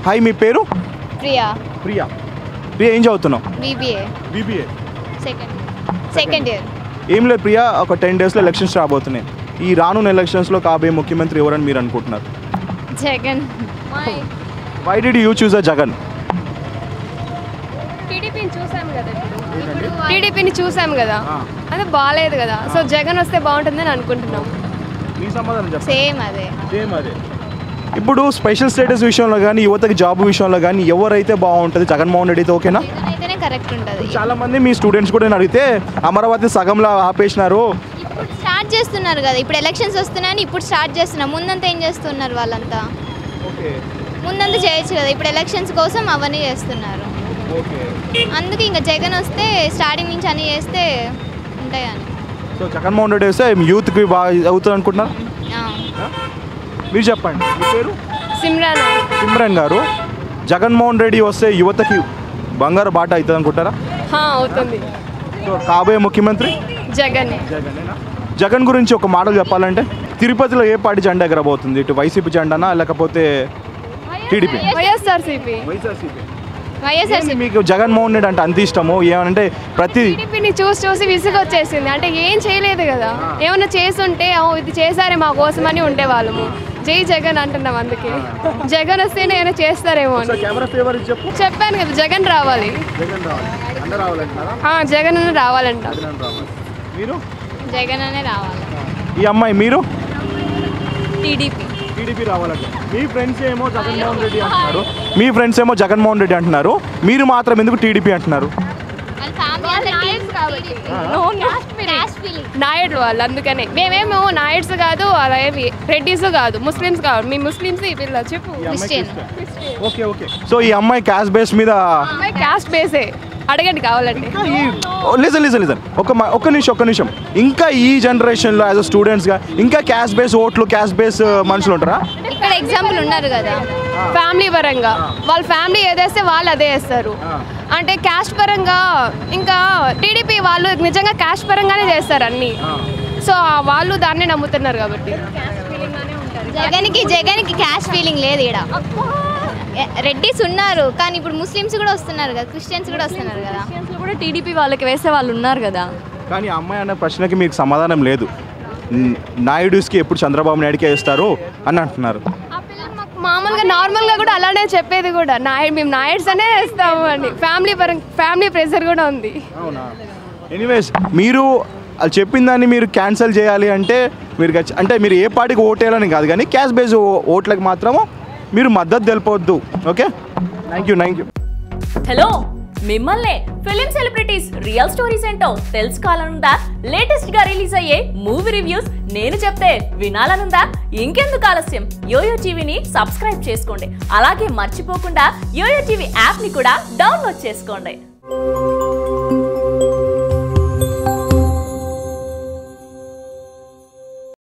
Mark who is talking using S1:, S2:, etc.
S1: Hi మీ పేరు
S2: ప్రియా
S1: ప్రియా ప్రియా ఏం చదువుతున్నావు
S2: BBA
S1: BBA
S2: second second year
S1: ఏం లేదు ప్రియా ఒక టెన్ డేస్లో ఎలక్షన్స్ రాబోతున్నాయి ఈ రానున్న ఎలక్షన్స్లో కాబోయే ముఖ్యమంత్రి ఎవరని మీరు అనుకుంటున్నారు
S2: Jagan
S1: why did you choose uh Jagan
S3: టీడీపీని చూసాం కదా ఇప్పుడు టీడీపీని చూసాం కదా
S1: ఆ.
S3: అది బాగాలేదు కదా సో జగన్ వస్తే బాగుంటుందని అనుకుంటున్నాం
S1: మీ సమాధానం చెప్పండి
S2: సేమ్ అదే
S1: సేమ్ అదే ఇప్పుడు స్పెషల్ స్టేటస్ విషయంలో కానీ యువతకి జాబ్ విషయంలో కానీ ఎవరైతే బాగుంటుంది జగన్మోహన్ రెడ్డి అయితే ఓకేనా
S2: జగన్ అయితేనే కరెక్ట్ ఉంటుంది
S1: చాలా మంది మీ స్టూడెంట్స్ కూడా నేను అడిగితే అమరావతి సగంలో ఆపేసినారు
S2: ఇప్పుడు స్టార్ట్ చేస్తున్నారు కదా ఇప్పుడు ఎలక్షన్స్ వస్తున్నాయని ఇప్పుడు స్టార్ట్ చేస్తున్నారు ముందంతా ఏం చేస్తున్నారు వాళ్ళంతా
S1: ఓకే
S2: ముందంతా చేయొచ్చు కదా ఇప్పుడు ఎలక్షన్స్ కోసం అవన్నీ చేస్తున్నారు
S1: ఓకే
S2: అందుకే ఇంకా జగన్ వస్తే స్టార్టింగ్ నుంచి అన్నీ చేస్తే ఉంటాయని
S1: సో జగన్మోహన్ రెడ్డి వస్తే యూత్కి బాగా అవుతుంది అనుకుంటున్నారు
S2: ఆ.
S1: మీరు చెప్పండి మీ పేరు
S3: సిమ్రాన్
S1: సిమ్రన్ గారు జగన్మోహన్ రెడ్డి వస్తే యువతకి బంగారు బాట అవుతుంది అనుకుంటారా
S3: హా, అవుతుంది
S1: సో కాబోయే ముఖ్యమంత్రి
S3: జగన్
S1: జగన్ జగన్ గురించి ఒక మాటలు చెప్పాలంటే తిరుపతిలో ఏ పార్టీ జెండా ఎగరబోతుంది ఇటు వైసీపీ జెండానా లేకపోతే టీడీపీ
S3: వైఎస్ఆర్సీపీ
S2: వైఎస్ఆర్
S1: మీకు జగన్మోహన్ రెడ్డి అంటే అంత ఇష్టము ఏమనంటే ప్రతి
S3: టీడీపీని చూసి చూసి విసుగొచ్చేసింది అంటే ఏం చేయలేదు కదా ఏమన్నా చేసుంటే "ఓ, ఇది చేశారే మా కోసం అని ఉండేవాళ్ళము జై జగన్ అంటున్నాం అందుకే జగన్ వస్తేనే ఏమైనా చేస్తారేమో అని
S1: కెమెరా ఫేవర్ చెప్పు
S3: చెప్పాను కదా జగన్ రావాలి
S1: జగన్ రావాలి అందరూ రావాలంటున్నారా
S3: ఆ, జగన్ అన్న రావాలంట
S1: జగన్ రావాలి మీరు
S2: జగన్ అనే రావాలి
S1: ఈ అమ్మాయి మీరు
S2: టీడీపీ
S1: టీడీపీ రావాలంట మీ ఫ్రెండ్స్ ఏమో జగన్మోహన్ రెడ్డి అంటున్నారు మీ ఫ్రెండ్స్ ఏమో జగన్మోహన్ రెడ్డి అంటున్నారు మీరు మాత్రం ఎందుకు టీడీపీ అంటున్నారు
S2: వాళ్ళ ఫ్యామిలీ
S3: నాయుడు వాళ్ళు అందుకనే మేమేమో నాయుడ్స్ కాదు అలా ఏమి రెడ్డిస్ కాదు ముస్లిమ్స్ కాదు మీ ముస్లిమ్స్ ఈ పిల్ల చెప్పు
S2: క్రిస్టియన్
S1: ఓకే ఓకే సో ఈ అమ్మాయి క్యాష్ బేస్ మీద
S3: అమ్మాయి క్యాస్ట్ బేసే అడగండి కావాలంటే
S1: లిజన్ లిజన్ లిజన్ ఒక మ- ఒక్క నిమిషం ఒక్క నిమిషం ఇంకా ఈ జనరేషన్లో యాజ్ అ స్టూడెంట్స్గా ఇంకా క్యాష్ బేస్ ఓట్లు క్యాష్ బేస్ మనుషులు ఉంటారా
S2: ఇక్కడ ఎగ్జాంపుల్ ఉన్నారు కదా
S3: ఫ్యామిలీ పరంగా వాళ్ళ ఫ్యామిలీ ఏదేస్తే వాళ్ళు అదే వేస్తారు అంటే క్యాస్ట్ పరంగా ఇంకా టీడీపీ వాళ్ళు నిజంగా క్యాస్ట్ పరంగానే చేస్తారు అన్ని సో వాళ్ళు దాన్ని నమ్ముతున్నారు కాబట్టి
S2: జగన్కి జగన్కి క్యాష్ ఫీలింగ్ లేదు ఇక్కడ రెడ్డిస్ ఉన్నారు కానీ ఇప్పుడు ముస్లిమ్స్ కూడా వస్తున్నారు కదా క్రిస్టియన్స్ కూడా వస్తున్నారు కదా
S4: క్రిస్టియన్స్లో కూడా టీడీపీ వాళ్ళకి వేసే వాళ్ళు ఉన్నారు కదా
S1: కానీ ఆ అమ్మాయి అనే ప్రశ్నకి మీకు సమాధానం లేదు న్- నాయుడుస్కి ఎప్పుడు చంద్రబాబు నాయుడుకే ఇస్తారు అని అంటున్నారు
S3: ఆ పిల్ల మాకు మామూలుగా నార్మల్గా కూడా అలానే చెప్పేది కూడా నాయుడు మేము నాయుడ్స్ అనే వేస్తాము అని ఫ్యామిలీ పరంగా ఫ్యామిలీ ప్రెషర్ కూడా ఉంది
S1: అవునా ఎనీవేస్ మీరు అది చెప్పిన దాన్ని మీరు క్యాన్సిల్ చేయాలి అంటే మీరు ఖచ్చి- అంటే మీరు ఏ పార్టీకి ఓటేయాలని కాదు కానీ క్యాష్ బేస్ ఓట్లకు మాత్రము మీరు మద్దతు తెలిపవద్దు okay thank you thank you
S4: hello మిమ్మల్నే ఫిలిం సెలబ్రిటీస్ రియల్ స్టోరీస్ ఏంటో తెలుసుకోవాలనుందా లేటెస్ట్ గా రిలీజ్ అయ్యే మూవీ రివ్యూస్ నేను చెప్తే వినాలనుందా ఇంకెందుకు ఆలస్యం యోయో టీవీని సబ్స్క్రైబ్ చేసుకోండి అలాగే మర్చిపోకుండా యోయో టీవీ యాప్ ని కూడా డౌన్లోడ్ చేసుకోండి